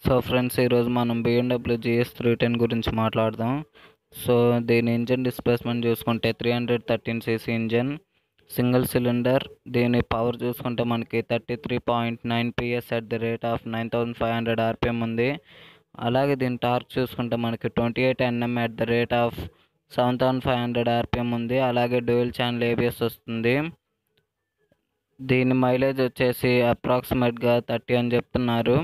So friends ఈరోజు మనం BMW GS three ten గురించి మాట్లాడదాం సో దీని ఇంజన్ డిస్ప్లేస్మెంట్ చూసుకుంటే three hundred thirteen CC engine single cylinder దీని పవర్ చూసుకుంటే మనకి thirty three point nine PS at the rate of nine thousand five hundred RPM ఉంది అలాగే దీని టార్క్ చూసుకుంటే మనకి twenty eight NM at the rate of seven thousand five hundred RPM ఉంది అలాగే డ్యూయల్ ఛానల్ ఏబిఎస్ వస్తుంది దీని మైలేజ్ వచ్చేసి అప్రాక్సిమేట్గా థర్టీ అని చెప్తున్నారు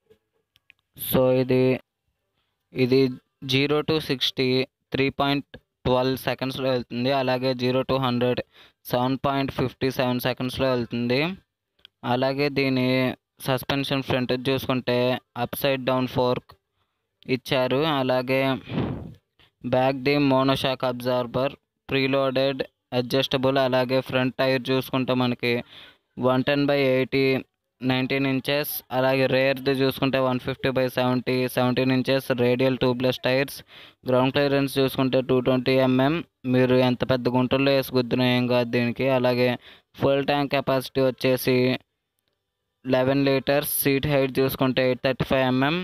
సో ఇది ఇది zero to sixty three point twelve సెకండ్స్లో వెళ్తుంది అలాగే zero to hundred seven point fifty seven సెకండ్స్లో వెళ్తుంది అలాగే దీని సస్పెన్షన్ ఫ్రంట్ చూసుకుంటే అప్ సైడ్ డౌన్ ఫోర్క్ ఇచ్చారు అలాగే back the monoshock absorber preloaded adjustable అలాగే ఫ్రంట్ టైర్ చూసుకుంటే మనకి one ten by eighty nineteen inches అలాగే రేర్ది చూసుకుంటే one fifty by seventy seventeen inches radial tubeless tyres ground clearance చూసుకుంటే టూ ట్వంటీ ఎంఎం మీరు ఎంత పెద్ద గుంటల్లో వేసి గుద్దినా ఏం కాదు దీనికి అలాగే ఫుల్ ట్యాంక్ కెపాసిటీ వచ్చేసి లెవెన్ లీటర్స్ సీట్ హైట్ చూసుకుంటే ఎయిట్ థర్టీ ఫైవ్ ఎంఎం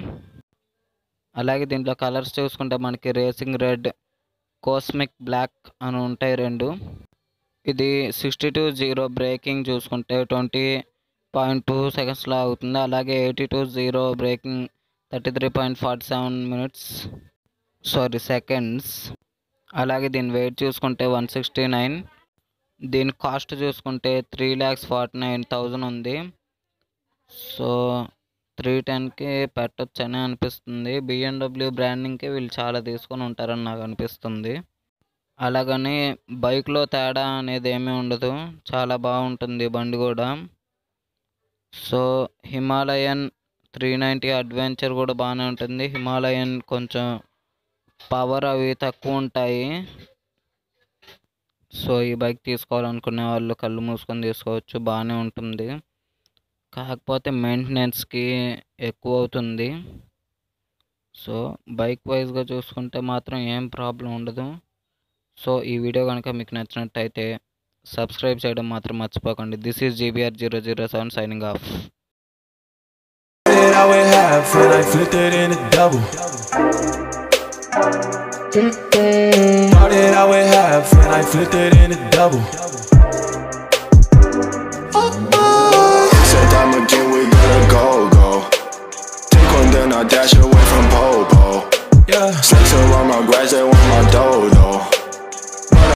అలాగే దీంట్లో కలర్స్ చూసుకుంటే మనకి రేసింగ్ రెడ్ కోస్మిక్ బ్లాక్ అని ఉంటాయి రెండు ఇది సిక్స్టీ టూ జీరో బ్రేకింగ్ చూసుకుంటే ట్వంటీ పాయింట్ టూ సెకండ్స్లో అవుతుంది అలాగే eighty to zero braking thirty three point forty seven minutes sorry seconds అలాగే దీని వెయిట్ చూసుకుంటే వన్ సిక్స్టీ నైన్ దీని కాస్ట్ చూసుకుంటే three lakhs forty nine thousand ఉంది సో త్రీ టెన్కి పెట్టొచ్చని అనిపిస్తుంది బిఎండబ్ల్యూ బ్రాండింగ్కి వీళ్ళు చాలా తీసుకొని ఉంటారని నాకు అనిపిస్తుంది అలాగని బైక్లో తేడా అనేది ఏమీ ఉండదు చాలా బాగుంటుంది బండి కూడా so Himalayan three ninety adventure కూడా బాగానే ఉంటుంది హిమాలయన్ కొంచెం పవర్ అవి తక్కువ ఉంటాయి సో ఈ బైక్ తీసుకోవాలనుకునే వాళ్ళు కళ్ళు మూసుకొని తీసుకోవచ్చు బాగానే ఉంటుంది కాకపోతే మెయింటెనెన్స్కి ఎక్కువ అవుతుంది సో బైక్ వైజ్గా చూసుకుంటే మాత్రం ఏం ప్రాబ్లం ఉండదు సో ఈ వీడియో కనుక మీకు నచ్చినట్టయితే సబ్స్క్రైబ్ చేయడం మాత్రం మర్చిపోకండి this is GBR zero zero seven signing off it I would have and I flipped it in a double. Thought that I would have and I flipped it in a double. Said time again, we gotta go, go. Take one, then I dash away from Popo. Yeah, Snakes around my grass, they want my dough, though.